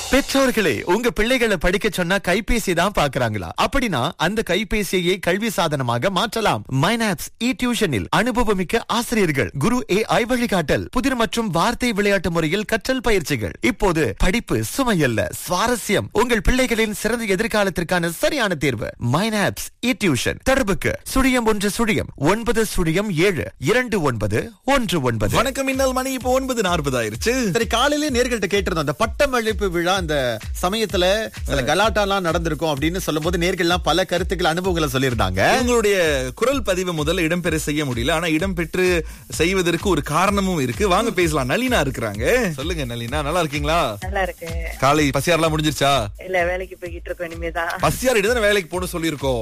பெற்றோர்களே உங்க பிள்ளைகளை படிக்க சொன்னா கைபேசி தான் பாக்குறாங்களா அப்படின்னா அந்த கைபேசியை கல்வி சாதனமாக மாற்றலாம் மைனாப்ஸ் இ டியூஷனில் அனுபவமிக்க ஆசிரியர்கள் குரு ஏ ஐ வழிகாட்டல் புதிர் மற்றும் வார்த்தை விளையாட்டு முறையில் கற்றல் பயிற்சிகள் இப்போது படிப்பு சுமையல்ல சுவாரஸ்யம் உங்கள் பிள்ளைகளின் சிறந்த எதிர்காலத்திற்கான சரியான தேர்வு மைனாப்ஸ் இ டியூஷன் தொடர்புக்கு சுழியம் ஒன்று சுழியம் ஒன்பது சுழியம் ஏழு இரண்டு ஒன்பது ஒன்று ஒன்பது வணக்கம் இன்னல் மணி இப்போ ஒன்பது நாற்பது ஆயிருச்சு சரி காலையிலே நேர்கள்ட்ட கேட்டிருந்தோம் அந்த பட்டமளிப்பு விழா அந்த சமயத்துல சில கலாட்டாலாம் நடந்திருக்கும் அப்படின்னு சொல்லும்போது நேர்கள்லாம் பல கருத்துக்கள் அனுபவங்களை சொல்லியிருந்தாங்க உங்களுடைய குரல் பதிவு முதல்ல இடம்பெற செய்ய முடியல ஆனா இடம்பெற்று செய்வதற்கு ஒரு காரணமும் இருக்கு வாங்க பேசலாம் நளினா இருக்கிறாங்க சொல்லுங்க நளினா நல்லா இருக்கீங்களா நல்லா இருக்கு காலை பசியாரெல்லாம் முடிஞ்சிருச்சா இல்ல வேலைக்கு போய்கிட்டு இருக்கோம் இனிமேதான் பசியார் தானே வேலைக்கு போகணும் சொல்லியிருக்கோம்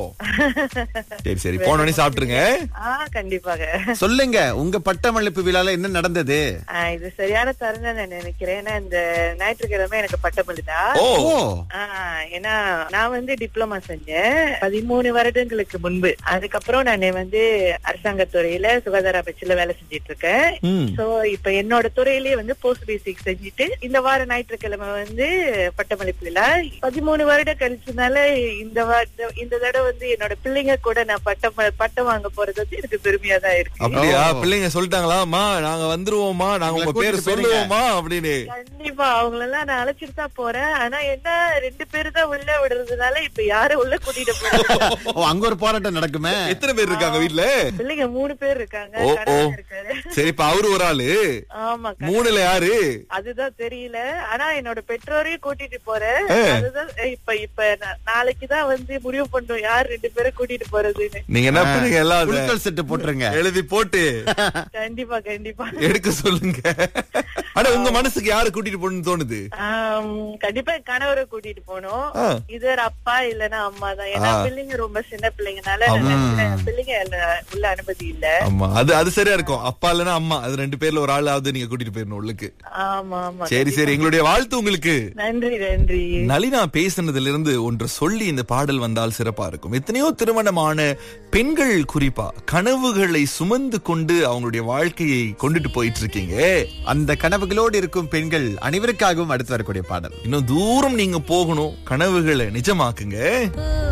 சரி சரி போன உடனே சாப்பிட்டுருங்க ஆ கண்டிப்பாக சொல்லுங்க உங்க பட்டமளிப்பு விழால என்ன நடந்தது ஆ, இது சரியான தருணம் நான் நினைக்கிறேன் ஏன்னா இந்த ஞாயிற்றுக்கிழமை எனக்கு பட்டமளிதா ஓ ஓ ஆ, ஏன்னா நான் வந்து டிப்ளமா செஞ்சேன் பதிமூணு வருடங்களுக்கு முன்பு அதுக்கப்புறம் நான் வந்து அரசாங்கத்துறையில சுகாதார அமைச்சுல வேலை செஞ்சிட்டு இருக்கேன் ம். சோ இப்ப என்னோட துறையிலேயே வந்து போஸ்ட் பேசிக் செஞ்சுட்டு இந்த வார ஞாயிற்றுக்கிழமை வந்து பட்டமளிப்பு விழா பதிமூணு வருடம் கழிச்சதுனால இந்த வா- இந்த- இந்த தடவை வந்து என்னோட பிள்ளைங்க கூட நான் பட்டம் பட்டம் வாங்க போறது வந்து எனக்கு பெருமையா தான் இருக்கு அப்படியா ஓ. பிள்ளைங்க சொல்லிட்டாங்களா அம்மா நாங்க வந்துருவோமா நாங்க உங்க உங்களை பேர் கூட்டிட்டு போயிருங்க. சொல்லுவோமா அப்படின்னு கண்டிப்பா அவங்களெல்லாம் நான் அழைச்சிட்டு தான் போறேன் ஆனா என்ன ரெண்டு பேரு தான் உள்ள விடுறதுனால இப்ப யாரும் உள்ள கூட்டிட்டு போறாங்க ஓ அங்க ஒரு போராட்டம் நடக்குமே எத்தனை பேர் இருக்காங்க வீட்ல பிள்ளைங்க மூணு பேர் இருக்காங்க ஓ, ஓ. கணவன் இருக்காரு சரி இப்ப அவரு ஒரு ஆளு ஆமா கணவன். மூணுல யாரு அதுதான் தெரியல ஆனா என்னோட பெற்றோரையும் கூட்டிட்டு போறேன் அதுதான் இப்ப இப்ப நா- நாளைக்குதான் வந்து முடிவு பண்றோம் யார் ரெண்டு பேரும் கூட்டிட்டு போறதுன்னு நீங்க என்ன பண்ணுங்க எல்லாம் அதை குழுக்கள் செட்டு போட்டுருங்க எழுதி போட்டு கண்டிப்பா கண்டிப்பா எடுக்க சொல்லுங்க ஆனா உங்க மனசுக்கு யாரு கூட்டிட்டு போகணும்னு தோணுது ஆம், கண்டிப்பா என் கணவரை கூட்டிட்டு போகணும் ஆ. இதர் அப்பா இல்லன்னா அம்மா தான் ஏன்னா ஆ. பிள்ளைங்க ரொம்ப சின்ன பிள்ளைங்கனால நான் நினைக்கிறேன் பிள்ளைங்க இல்ல- உள்ள அனுமதி இல்ல ஆமா அது அது சரியா இருக்கும் அப்பா இல்லனா அம்மா அது ரெண்டு பேர்ல ஒரு ஆளாவது நீங்க கூட்டிட்டு போயிடணும் உள்ளுக்கு ஆமா ஆமா சரி சரி எங்களுடைய வாழ்த்து உங்களுக்கு நன்றி நன்றி நளினா பேசுனதுல இருந்து ஒன்று சொல்லி இந்த பாடல் வந்தால் சிறப்பா இருக்கும் எத்தனையோ திருமணமான பெண்கள் குறிப்பா கனவுகளை சுமந்து கொண்டு அவங்களுடைய வாழ்க்கையை கொண்டுட்டு போயிட்டு இருக்கீங்க அந்த கனவுகளோடு இருக்கும் பெண்கள் அனைவருக்காகவும் அடுத்து வரக்கூடிய பாடல் இன்னும் தூரம் நீங்க போகணும் கனவுகளை நிஜமாக்குங்க